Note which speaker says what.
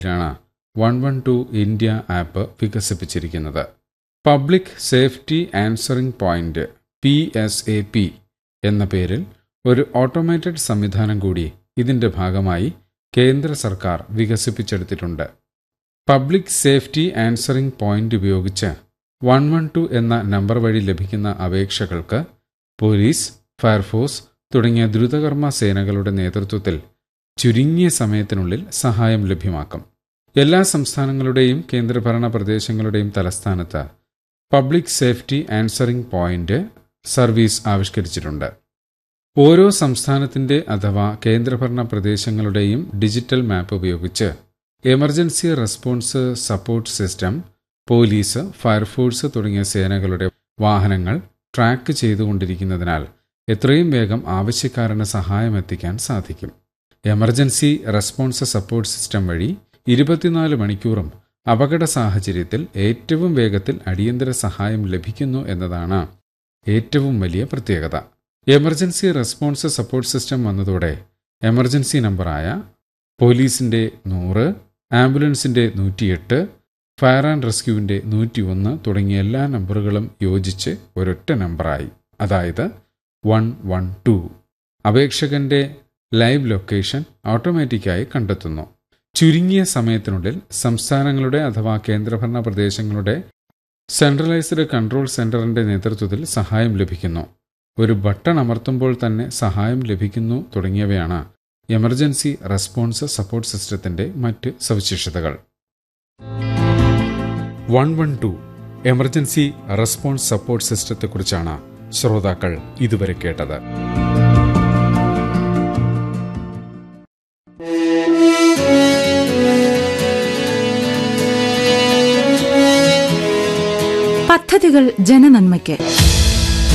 Speaker 1: ാണ് one one two India app വികസിപ്പിച്ചിരിക്കുന്നത് public safety answering point P S A P എന്ന പേരിൽ ഒരു ഓട്ടോമേറ്റഡ് സംവിധാനം കൂടി ഇതിന്റെ ഭാഗമായി കേന്ദ്ര സർക്കാർ വികസിപ്പിച്ചെടുത്തിട്ടുണ്ട് പബ്ലിക് സേഫ്റ്റി ആൻസറിംഗ് പോയിന്റ് ഉപയോഗിച്ച് വൺ വൺ ടു എന്ന നമ്പർ വഴി ലഭിക്കുന്ന അപേക്ഷകൾക്ക് പോലീസ് ഫയർഫോഴ്സ് തുടങ്ങിയ ദ്രുതകർമ്മ സേനകളുടെ നേതൃത്വത്തിൽ ചുരുങ്ങിയ സമയത്തിനുള്ളിൽ സഹായം ലഭ്യമാക്കും എല്ലാ സംസ്ഥാനങ്ങളുടെയും കേന്ദ്രഭരണ പ്രദേശങ്ങളുടെയും തലസ്ഥാനത്ത് public safety answering point service ആവിഷ്കരിച്ചിട്ടുണ്ട് ഓരോ സംസ്ഥാനത്തിന്റെ അഥവാ കേന്ദ്രഭരണ പ്രദേശങ്ങളുടെയും ഡിജിറ്റൽ മാപ്പ് ഉപയോഗിച്ച് emergency response support system police fire force തുടങ്ങിയ സേനകളുടെ വാഹനങ്ങൾ ട്രാക്ക് ചെയ്തുകൊണ്ടിരിക്കുന്നതിനാൽ എത്രയും വേഗം ആവശ്യക്കാരന് സഹായം എത്തിക്കാൻ സാധിക്കും എമർജൻസി റെസ്പോൺസ് സപ്പോർട്ട് സിസ്റ്റം വഴി ഇരുപത്തിനാല് മണിക്കൂറും അപകട സാഹചര്യത്തിൽ ഏറ്റവും വേഗത്തിൽ അടിയന്തര സഹായം ലഭിക്കുന്നു എന്നതാണ് ഏറ്റവും വലിയ പ്രത്യേകത എമർജൻസി റെസ്പോൺസ് സപ്പോർട്ട് സിസ്റ്റം വന്നതോടെ എമർജൻസി നമ്പറായ പോലീസിന്റെ നൂറ് ആംബുലൻസിന്റെ നൂറ്റിയെട്ട് ഫയർ ആൻഡ് റെസ്ക്യൂവിന്റെ നൂറ്റിയൊന്ന് തുടങ്ങിയ എല്ലാ നമ്പറുകളും യോജിച്ച് ഒരൊറ്റ നമ്പറായി അതായത് വൺ വൺ ടു അപേക്ഷകന്റെ ലൈവ് ലൊക്കേഷൻ ഓട്ടോമാറ്റിക്കായി കണ്ടെത്തുന്നു ചുരുങ്ങിയ സമയത്തിനുള്ളിൽ സംസ്ഥാനങ്ങളുടെ അഥവാ കേന്ദ്രഭരണ പ്രദേശങ്ങളുടെ സെൻട്രലൈസ്ഡ് കൺട്രോൾ സെന്ററിന്റെ നേതൃത്വത്തിൽ സഹായം ലഭിക്കുന്നു ഒരു ബട്ടൺ അമർത്തുമ്പോൾ തന്നെ സഹായം ലഭിക്കുന്നു തുടങ്ങിയവയാണ് എമർജൻസി റെസ്പോൺസ് സപ്പോർട്ട് സിസ്റ്റത്തിന്റെ മറ്റ് സവിശേഷതകൾ one one two emergency response support സിസ്റ്റത്തെക്കുറിച്ചാണ് ശ്രോതാക്കൾ ഇതുവരെ കേട്ടത്
Speaker 2: പദ്ധതികൾ ജനനന്മയ്ക്ക്